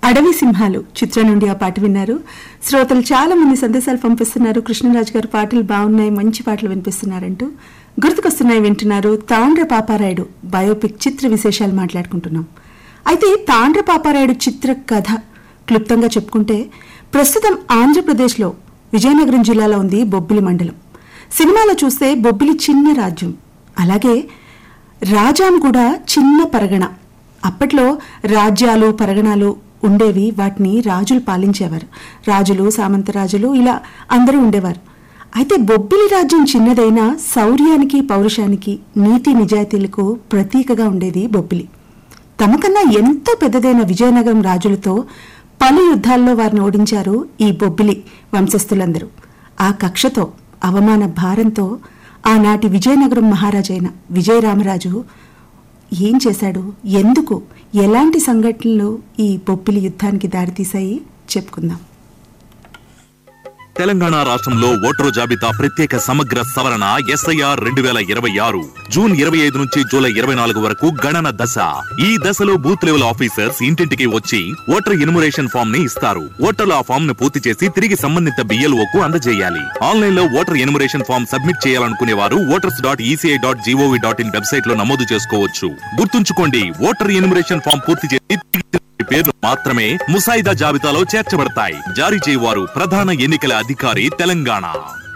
అడవి సింహాలు చిత్రం నుండి ఆ పాట విన్నారు శ్రోతలు చాలా మంది సందేశాలు పంపిస్తున్నారు కృష్ణరాజు గారు పాటలు బాగున్నాయి మంచి పాటలు వినిపిస్తున్నారంటూ గుర్తుకొస్తున్నాయి వింటున్నారు తాండ్ర పాపారాయుడు బయోపిక్ చిత్ర విశేషాలు మాట్లాడుకుంటున్నాం అయితే తాండ్ర పాపారాయుడు చిత్ర కథ క్లుప్తంగా చెప్పుకుంటే ప్రస్తుతం ఆంధ్రప్రదేశ్లో విజయనగరం జిల్లాలో ఉంది బొబ్బిలి మండలం సినిమాలో చూస్తే బొబ్బిలి చిన్న రాజ్యం అలాగే రాజాం కూడా చిన్న పరగణ అప్పట్లో రాజ్యాలు పరగణాలు ఉండేవి వాటిని రాజులు పాలించేవారు రాజులు సామంతరాజులు ఇలా అందరూ ఉండేవారు అయితే బొబ్బిలి రాజ్యం చిన్నదైనా శౌర్యానికి పౌరుషానికి నీతి నిజాయితీలకు ప్రతీకగా ఉండేది బొబ్బిలి తమకన్నా ఎంతో పెద్దదైన విజయనగరం రాజులతో పలు యుద్ధాల్లో వారిని ఓడించారు ఈ బొబ్బిలి వంశస్థులందరూ ఆ కక్షతో అవమాన భారంతో ఆనాటి విజయనగరం మహారాజైన విజయరామరాజు ఏం చేశాడు ఎందుకు ఎలాంటి సంఘటనలు ఈ బొబ్బిలి యుద్ధానికి దారితీశాయి చెప్పుకుందాం తెలంగాణ రాష్ట్రంలో ఓటరు జాబితా ప్రత్యేక సమగ్ర సవరణ ఎస్ఐఆర్ రెండు వేల ఇరవై ఆరు జూన్ ఇరవై ఐదు నుంచి జూలై ఇరవై నాలుగు వరకు గణన దశ ఈ దశలో బూత్ లెవెల్ ఆఫీసర్స్ ఇంటింటికి వచ్చి ఓటర్ ఎన్యుమరేషన్ ఫామ్ ని ఇస్తారు ఓటర్లు ఆ ఫామ్ ను పూర్తి చేసి తిరిగి సంబంధిత బిఎల్ఓ కు అందజేయాలి ఆన్లైన్ లో ఓటర్ ఎన్యుమరేషన్ ఫామ్ సబ్మిట్ చేయాలనుకునే వారు voters dot ECI dot GOV dot in website లో నమోదు చేసుకోవచ్చు గుర్తుంచుకోండి ఓటర్ ఎన్యుమరేషన్ ఫామ్ పూర్తి చేసి తిరిగి పేర్లు మాత్రమే ముసాయిదా జాబితాలో చేర్చబడతాయి జారీ చేయవారు ప్రధాన ఎన్నికల అధికారి తెలంగాణ